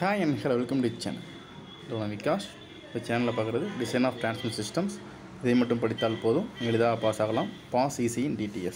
hi and hello welcome to channel இதோ நான் விகாஷ் இந்த சேனலில் பார்க்குறது டிசைன் ஆஃப் டிரான்ஸ்மிட் சிஸ்டம்ஸ் இதை மட்டும் படித்தால் போதும் எளிதாக பாஸ் ஆகலாம் pass easy in DTS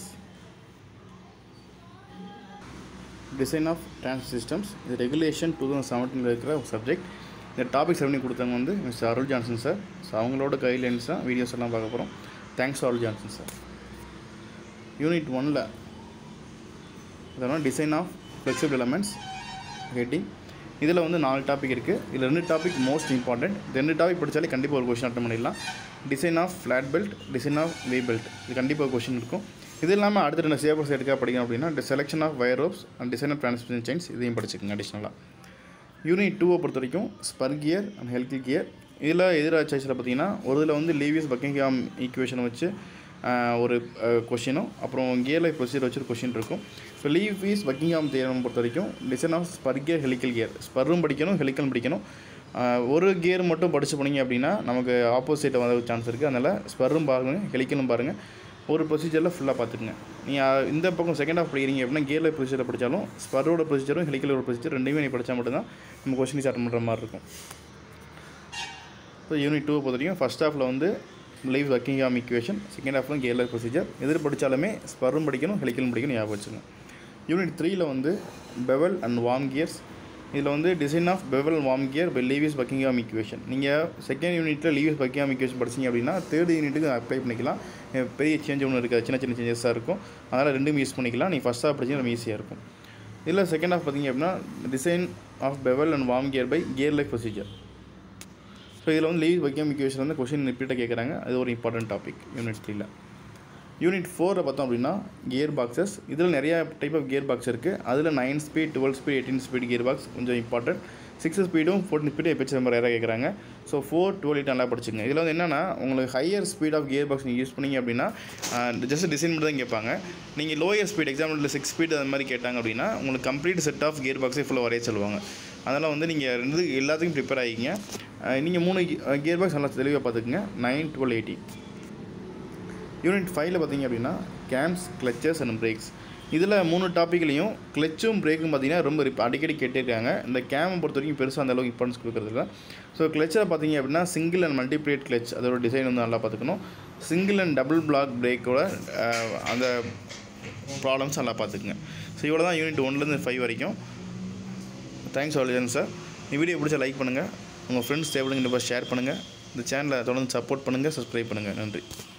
design of transmit systems இது ரெகுலேஷன் டூ தௌசண்ட் செவன்டீனில் இருக்கிற ஒரு சப்ஜெக்ட் இந்த டாபிக் செவனி கொடுத்தவங்க வந்து mister Arul Johnson sir so அவங்களோட கைட்லைன்ஸ் தான் வீடியோஸ் எல்லாம் பார்க்க போகிறோம் thanks Arul Johnson sir unit ஒனில் அதனால் design of flexible elements heading இதில் வந்து நாலு டாபிக் இருக்குது இதில் ரெண்டு டாபிக் மோஸ்ட் இம்பார்ட்டன்ட் ரெண்டு டாபிக் படித்தாலே கண்டிப்பாக ஒரு கொஷின் அட்டன் பண்ணிடலாம் design of flat belt design of V belt இது கண்டிப்பாக ஒரு கொஷின் இருக்கும் இது இல்லாமல் அடுத்த ரெண்டு சேப்பர்ஸ் எடுக்க படிக்கணும் அப்படின்னா selection of wire ropes and design of transmission chains இதையும் படிச்சுக்கோங்க அடிஷ்னலாக யூனிட் டூவை பொறுத்த வரைக்கும் spur gear and health gear இதில் எதிராக சாய்ஸில் பார்த்தீங்கன்னா ஒரு இதில் வந்து லீவியஸ் பக்கிங்ஹாம் ஈக்குவேஷனை வச்சு ஆஹ், ஒரு கொஷினும் அப்புறம் கியர் லைஃப் ப்ரொசீஜர் வச்சு ஒரு கொஷின் இருக்கும் so Lewis Buckingham theorem பொறுத்த வரைக்கும் design of spur gear helical gear ஸ்பர்ரும் படிக்கணும் ஹெலிக்கலும் படிக்கணும் ஆஹ், ஒரு கியர் மட்டும் படிச்சு போனீங்க அப்படின்னா நமக்கு ஆப்போசிட் வர சான்ஸ் இருக்குது அதனால் ஸ்பர்ரும் பாருங்கள் ஹெலிக்கலும் பாருங்கள் ஒரு ப்ரொசீஜரில் ஃபுல்லாக பார்த்துக்குங்க நீங்கள் இந்த பக்கம் செகண்ட் ஆஃப் படிக்கிறீங்க அப்படின்னா கியரில் ப்ரொசீஜர் படித்தாலும் ஸ்பரோட ப்ரொசீஜரும் ஹெலிக்கலோட ப்ரொசீஜர் ரெண்டுமே நீ படித்தா மட்டும்தான் நம்ம கொஸ்டின்ஸ் அட்டன் பண்ணுற மாதிரி இருக்கும் ஸோ யூனிட் டூ பொறுத்த வரைக்கும் ஃபஸ்ட் ஹாஃபில் வந்து லைவ் ஒர்க்கிங் ஆம் ஈக்குவேஷன் செகண்ட் ஹாஃபில் கேர்லர் ப்ரொசீஜர் எதிர் படித்தாலுமே ஸ்பரும் படிக்கணும் ஹெலிக்கலும் படிக்கணும் ஞாபகம் வச்சுங்க யூனிட் த்ரீயில் வந்து பெவல் அண்ட் வார்ம் கியர்ஸ் இதில் வந்து design of bevel worm gear by Lewis Buckingham equation நீங்கள் செகண்ட் யூனிட்டில் லீவிஸ் பக்கிங்ஹாம் ஈக்குவேஷன் படிச்சீங்க அப்படின்னா தேர்ட் யூனிட்டுக்கு அப்ளை பண்ணிக்கலாம் அஹ் பெரிய சேஞ்ச் ஒன்று இருக்காது சின்ன சின்ன சேஞ்சஸாக இருக்கும் அதனால் ரெண்டும் யூஸ் பண்ணிக்கலாம் நீங்கள் ஃபஸ்ட் ஹாஃப் படிச்சீங்கன்னா ரொம்ப ஈஸியாக இருக்கும் இதில் செகண்ட் ஹாஃப் பார்த்தீங்க அப்படின்னா design of bevel and worm gear by gear life procedure so இதில் வந்து லீவ் வைக்கம் இக்குவேஷன் வந்து கொஷின் ரிப்பீட்டாக கேட்குறாங்க அது ஒரு இம்பார்ட்டன்ட் டாபிக் யூனிட் த்ரீல யூனிட் ஃபோரில் பார்த்தோம் அப்படின்னா கியர் பாக்ஸஸ் இதில் நிறையா டைப் ஆஃப் கியர் பாக்ஸ் இருக்குது அதில் nine speed twelve speed eighteen speed gear box கொஞ்சம் இம்பார்ட்டன்ட் சிக்ஸ் ஸ்பீடும் ஃபோர்டீன் ஸ்பீடும் எப்பச்சு நம்பர் யாராக கேட்குறாங்க ஸோ ஃபோர் டுவெல் எயிட் நல்லா படிச்சுங்க இதில் வந்து என்னென்னா உங்களுக்கு higher speed of gear box நீங்கள் யூஸ் பண்ணீங்க அப்படின்னா ஜஸ்ட் டிசைன் மட்டும் தான் கேட்பாங்க நீங்கள் lower speed example six speed அந்த மாதிரி கேட்டாங்க அப்படின்னா உங்களுக்கு கம்ப்ளீட் செட் ஆஃப் கியர் பாக்ஸே ஃபுல்லாக வரைய சொல்லுவாங்க அதனால் வந்து நீங்கள் ரெண்டு எல்லாத்துக்கும் ப்ரிப்பேர் ஆகிங்க நீங்கள் மூணு கியர் பாக்ஸ் நல்லா தெளிவாக பார்த்துக்குங்க நைன் டுவெல் எயிட்டி யூனிட் ஃபைவ்ல பார்த்தீங்க அப்படின்னா கேம்ஸ் கிளச்சஸ் அண்ட் பிரேக்ஸ் இதில் மூணு டாப்பிக்லையும் கிளச்சும் பிரேக்கும் பார்த்தீங்கன்னா ரொம்ப ரிப் அடிக்கடி கேட்டிருக்காங்க இந்த கேமை பொறுத்த வரைக்கும் பெருசாக அந்த அளவுக்கு இம்பார்ட்டன்ஸ் கொடுக்குறதில்ல ஸோ கிளச்சில் பார்த்தீங்க அப்படின்னா சிங்கிள் அண்ட் மல்டிப்ளேட் கிளச் அதோட டிசைன் வந்து நல்லா பார்த்துக்கணும் சிங்கிள் அண்ட் டபுள் பிளாக் பிரேக்கோட அந்த ப்ராப்ளம்ஸ் நல்லா பார்த்துக்குங்க ஸோ இவ்வளோ தான் யூனிட் ஒன்லேருந்து ஃபைவ் வரைக்கும் தேங்க்ஸ் ஆல்ஜன் சார் இந்த வீடியோ பிடிச்சா லைக் பண்ணுங்கள் உங்கள் ஃப்ரெண்ட்ஸ் தேவைப்படுங்க ஷேர் பண்ணுங்கள் இந்த சேனலை தொடர்ந்து சப்போர்ட் பண்ணுங்கள் சப்ஸ்கிரைப் பண்ணுங்கள் நன்றி